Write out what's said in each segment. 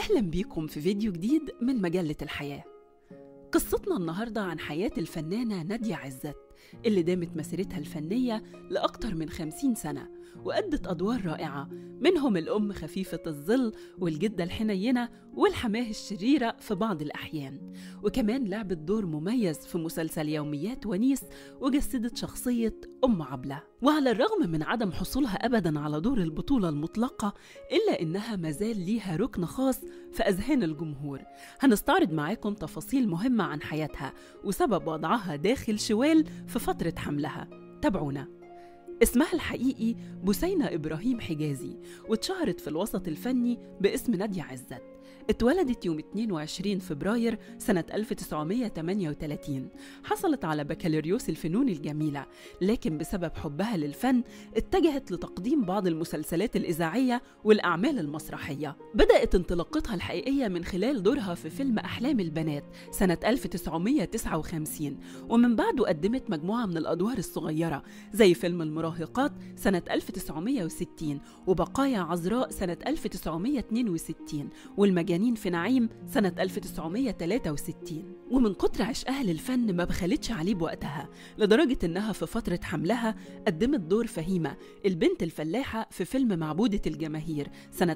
أهلا بيكم في فيديو جديد من مجلة الحياة قصتنا النهاردة عن حياة الفنانة نادية عزت اللي دامت مسيرتها الفنية لأكتر من خمسين سنة وأدت أدوار رائعة منهم الأم خفيفة الظل والجدة الحنينة والحماه الشريرة في بعض الأحيان وكمان لعبت دور مميز في مسلسل يوميات ونيس وجسدت شخصية أم عبلة وعلى الرغم من عدم حصولها أبدا على دور البطولة المطلقة إلا إنها مازال ليها ركن خاص في أذهان الجمهور هنستعرض معاكم تفاصيل مهمة عن حياتها وسبب وضعها داخل شوال في فترة حملها تابعونا اسمها الحقيقي بسينة إبراهيم حجازي واتشهرت في الوسط الفني باسم نادية عزت اتولدت يوم 22 فبراير سنة 1938 حصلت على بكالوريوس الفنون الجميلة لكن بسبب حبها للفن اتجهت لتقديم بعض المسلسلات الإذاعية والأعمال المسرحية بدأت انطلاقتها الحقيقية من خلال دورها في فيلم أحلام البنات سنة 1959 ومن بعده قدمت مجموعة من الأدوار الصغيرة زي فيلم المراهقات سنة 1960 وبقايا عذراء سنة 1962 والمجانين في نعيم سنة 1963 ومن كتر عشقها للفن ما بخلتش عليه بوقتها لدرجة إنها في فترة حملها قدمت دور فهيمة البنت الفلاحة في فيلم معبودة الجماهير سنة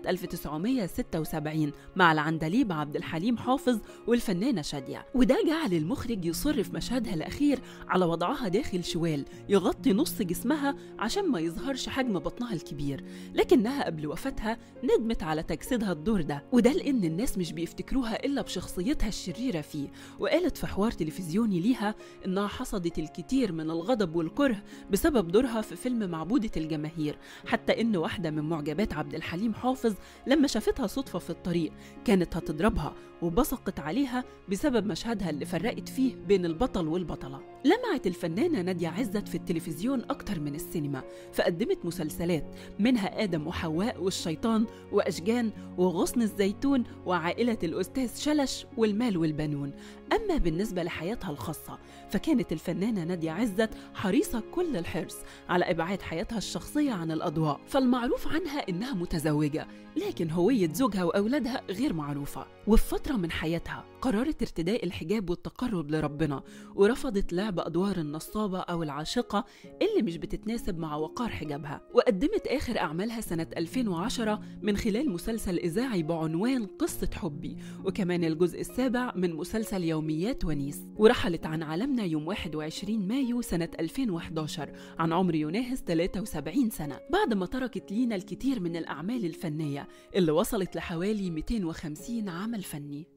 1976 مع العندليب عبد الحليم حافظ والفنانة شادية وده جعل المخرج يصر في مشهدها الأخير على وضعها داخل شوال يغطي نص جسمها عشان ما يظهرش حجم بطنها الكبير لكنها قبل وفاتها ندمت على تجسيدها الدور ده وده لأن الناس مش بيفتكروها إلا بشخصيتها الشريرة فيه وقالت في حوار تلفزيوني ليها إنها حصدت الكثير من الغضب والكره بسبب دورها في فيلم معبودة الجماهير حتى إن واحدة من معجبات عبد الحليم حافظ لما شافتها صدفة في الطريق كانت هتضربها وبصقت عليها بسبب مشهدها اللي فرقت فيه بين البطل والبطلة لمعت الفنانة نادية عزت في التلفزيون أكتر من السينما فقدمت مسلسلات منها آدم وحواء والشيطان وأشجان وغصن الزيتون وعائلة الأستاذ شلش والمال والبنون أما بالنسبة لحياتها الخاصة فكانت الفنانة نادية عزت حريصة كل الحرص على إبعاد حياتها الشخصية عن الأضواء فالمعروف عنها إنها متزوجة لكن هوية زوجها وأولادها غير معروفة وفي فترة من حياتها قررت ارتداء الحجاب والتقرب لربنا ورفضت لعب أدوار النصابة أو العاشقة اللي مش بتتناسب مع وقار حجابها وقدمت آخر أعمالها سنة 2010 من خلال مسلسل إذاعي بعنوان قصة حبي وكمان الجزء السابع من مسلسل يوميات ونيس ورحلت عن عالمنا يوم 21 مايو سنة 2011 عن عمر يناهز 73 سنة بعد ما تركت لينا الكثير من الأعمال الفنية اللي وصلت لحوالي 250 عمل فني